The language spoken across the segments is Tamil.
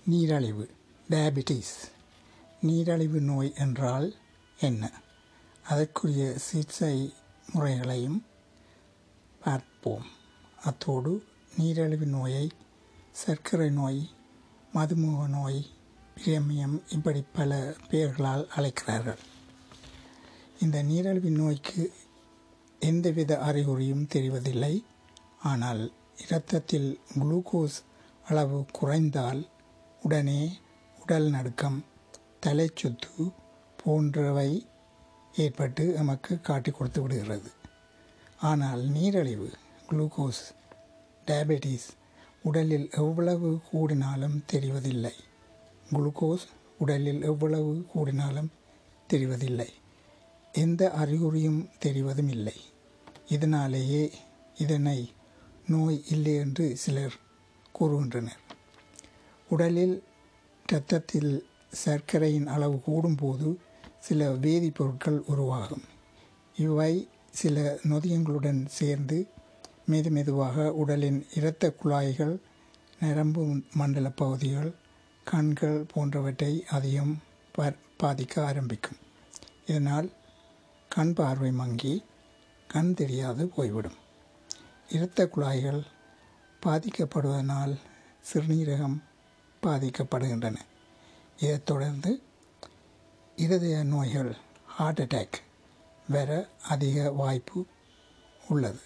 நீரழிவு டயபிட்டிஸ் நீரழிவு நோய் என்றால் என்ன அதற்குரிய சிகிச்சை முறைகளையும் பார்ப்போம் அத்தோடு நீரிழிவு நோயை சர்க்கரை நோய் மதுமுக நோய் பிரேமியம் இப்படி பல பெயர்களால் அழைக்கிறார்கள் இந்த நீரிழிவு நோய்க்கு எந்தவித அறிகுறியும் தெரிவதில்லை ஆனால் இரத்தத்தில் குளுக்கோஸ் அளவு குறைந்தால் உடனே உடல் நடுக்கம் தலைச்சுத்து போன்றவை ஏற்பட்டு நமக்கு காட்டி கொடுத்து விடுகிறது ஆனால் நீரிழிவு குளுக்கோஸ் டயபெட்டிஸ் உடலில் எவ்வளவு கூடினாலும் தெரிவதில்லை குளுக்கோஸ் உடலில் எவ்வளவு கூடினாலும் தெரிவதில்லை எந்த அறிகுறியும் தெரிவதும் இல்லை இதனாலேயே இதனை நோய் இல்லை என்று சிலர் கூறுகின்றனர் உடலில் இரத்தத்தில் சர்க்கரையின் அளவு கூடும்போது சில வேதிப்பொருட்கள் உருவாகும் இவை சில நொதியங்களுடன் சேர்ந்து மெது மெதுவாக உடலின் இரத்த குழாய்கள் நரம்பு மண்டல பகுதிகள் கண்கள் போன்றவற்றை அதிகம் பாதிக்க ஆரம்பிக்கும் இதனால் கண் பார்வை மங்கி கண் தெரியாது போய்விடும் இரத்த குழாய்கள் பாதிக்கப்படுவதனால் சிறுநீரகம் பாதிக்கப்படுகின்றன இதைத் தொடர்ந்து இருதய நோய்கள் ஹார்ட் அட்டாக் வர அதிக வாய்ப்பு உள்ளது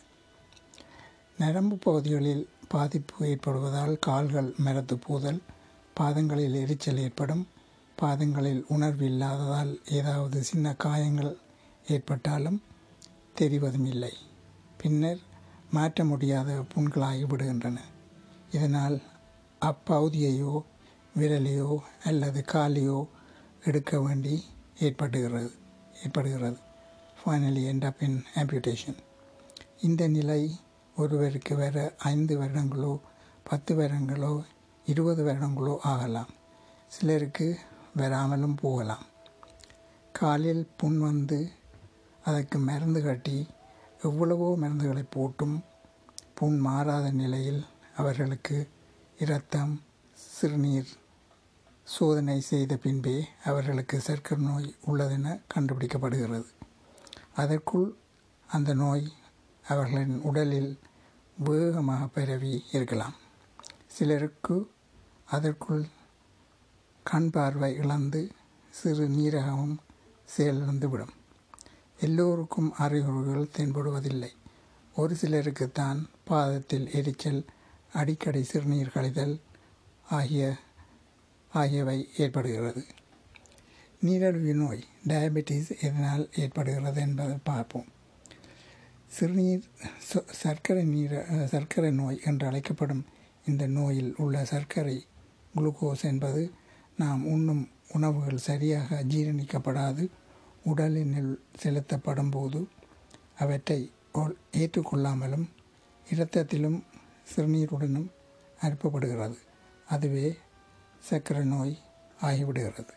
நரம்பு பகுதிகளில் பாதிப்பு ஏற்படுவதால் கால்கள் மரத்து போதல் பாதங்களில் எரிச்சல் ஏற்படும் பாதங்களில் உணர்வு இல்லாததால் ஏதாவது சின்ன காயங்கள் ஏற்பட்டாலும் தெரிவதும் இல்லை பின்னர் மாற்ற முடியாத புண்களாகி விடுகின்றன இதனால் அப்பகுதியையோ விரலையோ அல்லது காலையோ எடுக்க வேண்டி ஏற்படுகிறது ஏற்படுகிறது ஃபைனலி எண்ட் அப் இன் ஆம்பியூட்டேஷன் இந்த நிலை ஒருவருக்கு வர ஐந்து வருடங்களோ பத்து வருடங்களோ இருபது வருடங்களோ ஆகலாம் சிலருக்கு வராமலும் போகலாம் காலில் புண் வந்து அதற்கு மருந்து கட்டி எவ்வளவோ மருந்துகளை போட்டும் புண் மாறாத நிலையில் அவர்களுக்கு இரத்தம் சிறுநீர் சோதனை செய்த பின்பே அவர்களுக்கு சர்க்கரை நோய் உள்ளதென கண்டுபிடிக்கப்படுகிறது அதற்குள் அந்த நோய் அவர்களின் உடலில் வேகமாக பரவி இருக்கலாம் சிலருக்கு அதற்குள் கண் பார்வை இழந்து சிறு நீரகமும் செயலிழந்துவிடும் எல்லோருக்கும் அறிகுறிகள் தென்படுவதில்லை ஒரு சிலருக்குத்தான் பாதத்தில் எரிச்சல் அடிக்கடி சிறுநீர் கழிதல் ஆகிய ஆகியவை ஏற்படுகிறது நீரிழிவு நோய் டயபெட்டிஸ் எதனால் ஏற்படுகிறது என்பதை பார்ப்போம் சிறுநீர் சர்க்கரை நீர சர்க்கரை நோய் என்று அழைக்கப்படும் இந்த நோயில் உள்ள சர்க்கரை குளுக்கோஸ் என்பது நாம் உண்ணும் உணவுகள் சரியாக ஜீரணிக்கப்படாது உடலினுள் செலுத்தப்படும் போது அவற்றை ஏற்றுக்கொள்ளாமலும் இரத்தத்திலும் சிறுநீருடனும் அனுப்பப்படுகிறது அதுவே சர்க்கரை நோய் ஆகிவிடுகிறது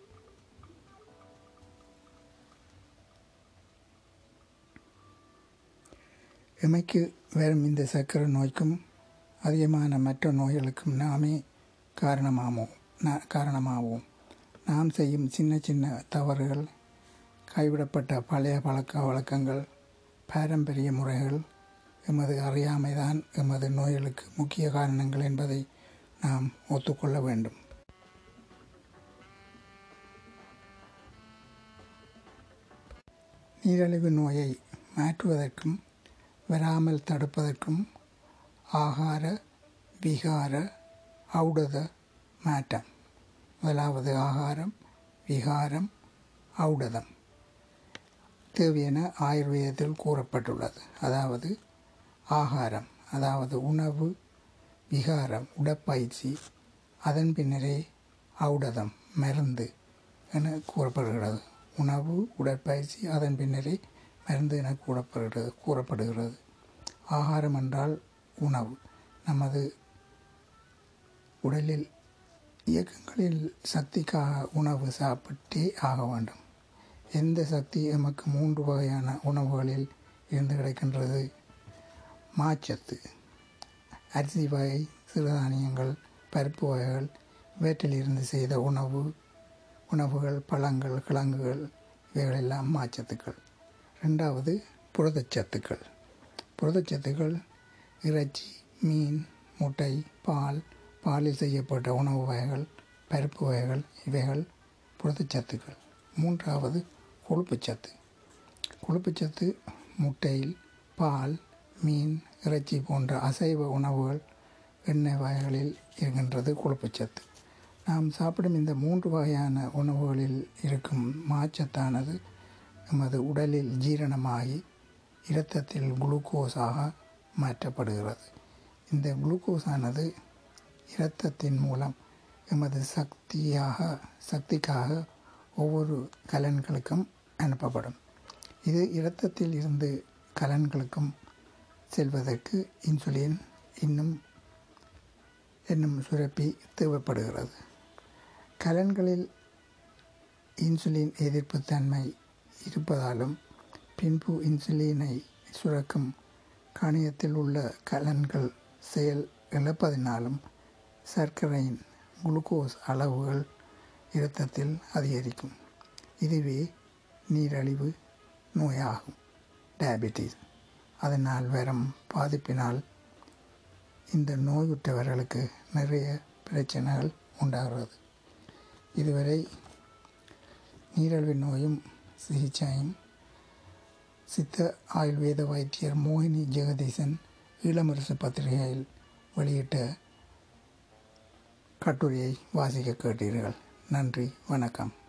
எமைக்கு வரும் இந்த சர்க்கரை நோய்க்கும் அதிகமான மற்ற நோய்களுக்கும் நாமே காரணமாவோம் காரணமாவோம் நாம் செய்யும் சின்ன சின்ன தவறுகள் கைவிடப்பட்ட பழைய பழக்க வழக்கங்கள் பாரம்பரிய முறைகள் எமது அறியாமைதான் எமது நோய்களுக்கு முக்கிய காரணங்கள் என்பதை நாம் ஒத்துக்கொள்ள வேண்டும் நீரிழிவு நோயை மாற்றுவதற்கும் வராமல் தடுப்பதற்கும் ஆகார விகார ஔடத மாற்றம் முதலாவது ஆகாரம் விகாரம் ஔடதம் தேவையென ஆயுர்வேதத்தில் கூறப்பட்டுள்ளது அதாவது ஆகாரம் அதாவது உணவு விகாரம் உடற்பயிற்சி அதன் பின்னரே ஔடதம் மருந்து என கூறப்படுகிறது உணவு உடற்பயிற்சி அதன் பின்னரே மருந்து என கூறப்படுகிறது கூறப்படுகிறது ஆகாரம் என்றால் உணவு நமது உடலில் இயக்கங்களில் சக்திக்காக உணவு சாப்பிட்டே ஆக வேண்டும் எந்த சக்தி எமக்கு மூன்று வகையான உணவுகளில் இருந்து கிடைக்கின்றது மாச்சத்து அரிசி வகை சிறுதானியங்கள் பருப்பு வகைகள் வேற்றிலிருந்து செய்த உணவு உணவுகள் பழங்கள் கிழங்குகள் இவைகளெல்லாம் மாச்சத்துக்கள் ரெண்டாவது புரதச்சத்துக்கள் புரதச்சத்துக்கள் இறைச்சி மீன் முட்டை பால் பாலில் செய்யப்பட்ட உணவு வகைகள் பருப்பு வகைகள் இவைகள் புரதச்சத்துக்கள் மூன்றாவது கொழுப்புச்சத்து கொழுப்புச்சத்து முட்டையில் பால் மீன் இறைச்சி போன்ற அசைவ உணவுகள் எண்ணெய் வகைகளில் இருக்கின்றது கொழுப்புச்சத்து நாம் சாப்பிடும் இந்த மூன்று வகையான உணவுகளில் இருக்கும் மாச்சத்தானது நமது உடலில் ஜீரணமாகி இரத்தத்தில் குளுக்கோஸாக மாற்றப்படுகிறது இந்த குளுக்கோஸானது இரத்தத்தின் மூலம் எமது சக்தியாக சக்திக்காக ஒவ்வொரு கலன்களுக்கும் அனுப்பப்படும் இது இரத்தத்தில் இருந்து கலன்களுக்கும் செல்வதற்கு இன்சுலின் இன்னும் என்னும் சுரப்பி தேவைப்படுகிறது கலன்களில் இன்சுலின் எதிர்ப்பு தன்மை இருப்பதாலும் பின்பு இன்சுலினை சுரக்கும் கணியத்தில் உள்ள கலன்கள் செயல் இழப்பதினாலும் சர்க்கரையின் குளுக்கோஸ் அளவுகள் இரத்தத்தில் அதிகரிக்கும் இதுவே நீரழிவு நோயாகும் டயபெட்டிஸ் அதனால் வரும் பாதிப்பினால் இந்த நோயுற்றவர்களுக்கு நிறைய பிரச்சனைகள் உண்டாகிறது இதுவரை நீரழிவு நோயும் சிகிச்சையும் சித்த ஆயுர்வேத வைத்தியர் மோகினி ஜெகதீசன் ஈழமரசு பத்திரிகையில் வெளியிட்ட கட்டுரையை வாசிக்க கேட்டீர்கள் நன்றி வணக்கம்